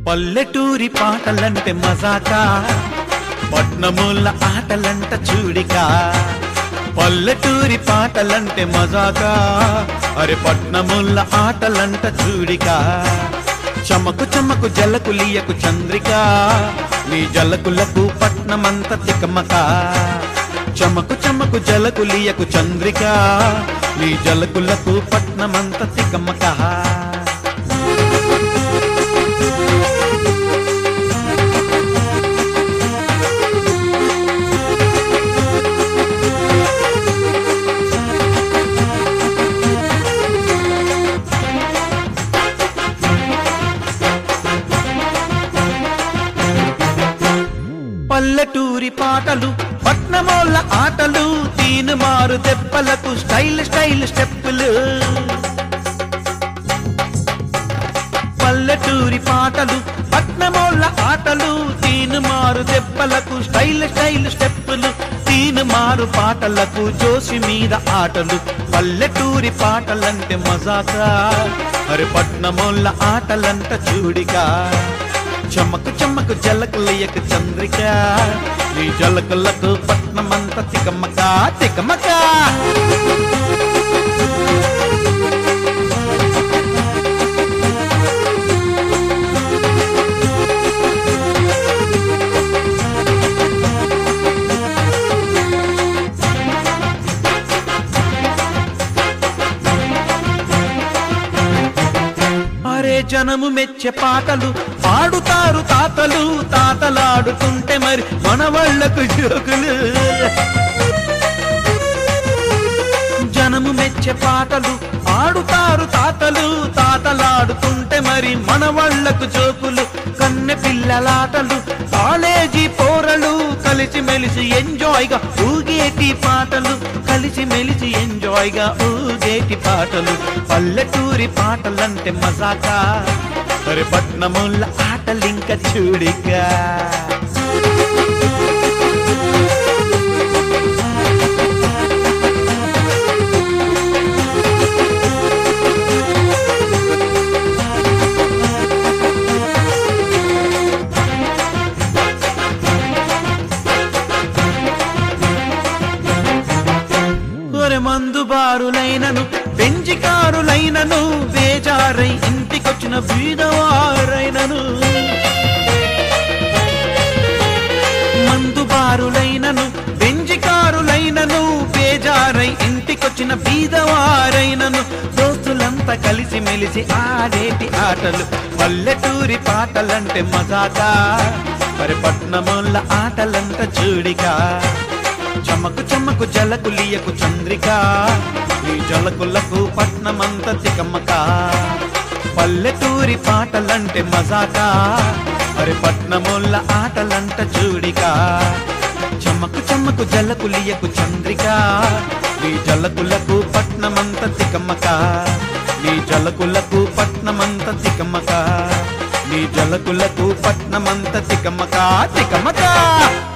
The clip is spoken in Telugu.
పల్లెటూరి పాటలంటే మజాకా పట్నముల ఆటలంట చూడికా పల్లెటూరి పాటలంటే మజాకా అరే పట్నముల ఆటలంట చూడికా చమకు చమకు జలకు లియకు చంద్రిక నీ జలకులకు పట్నమంత తికమక చమకు చమకు జలకు లియకు చంద్రిక నీ జలకులకు పట్నమంత తికమక పల్లెటూరి పాటలు పట్నమోళ్ళ ఆటలు తీను మారు దెబ్బలకు స్టైల్ స్టైల్ స్టెప్పులు పల్లెటూరి పాటలు పట్నమోళ్ళ ఆటలు తీను మారు దెబ్బలకు స్టైల్ స్టైల్ స్టెప్పులు తీను మారు పాటలకు జోసి మీద ఆటలు పల్లెటూరి పాటలంటే మజాకా మరి పట్నమోళ్ళ ఆటలంట చూడిగా చమ్మకు చమ్మకు జలకలయ్యకు చంద్రిక నీ జలకలకు పట్నమంత తికమక తికమక అరే జనము మెచ్చే పాటలు పాడుతారు తాతలు తాతలాడుతుంటే మరి మన వాళ్ళకు జోకులు జనము మెచ్చే పాటలు ఆడుతారు తాతలు తాతలాడుతుంటే మరి మన వాళ్ళకు జోకులు కన్నె పిల్లలాటలు కాలేజీ పోరలు కలిసి మెలిసి ఎంజాయ్ గా ఊగేటి పాటలు కలిసి మెలిసి ఎంజాయ్ గా ఊగేటి పాటలు పల్లెటూరి పాటలంటే మజాకా మరి పట్నముల ఆటలింక చూడిగా ఒరె మందు బారులైనను పెంచికారులైనను బేజారై ఇంటికొచ్చిన బీదవారైనను మందు బారులైనను పెంచికారులైనను బేజారై ఇంటికొచ్చిన బీదవారైనను దోస్తులంతా కలిసి మెలిసి ఆడేటి ఆటలు పల్లెటూరి పాటలంటే మజాకా మరి పట్నముల ఆటలంట చూడిగా చమకు చమకు జలకు లియకు చంద్రిక నీ జలకులకు పట్నమంత తికమ్మక పల్లెటూరి పాటలంటే మజాకా మరి పట్నముల ఆటలంట చూడిక చమకు చమకు జలకు లియకు చంద్రిక నీ జలకులకు పట్నమంత తికమ్మక నీ జలకులకు పట్నమంత తికమ్మక నీ జలకులకు పట్నమంత తికమ్మక తికమ్మక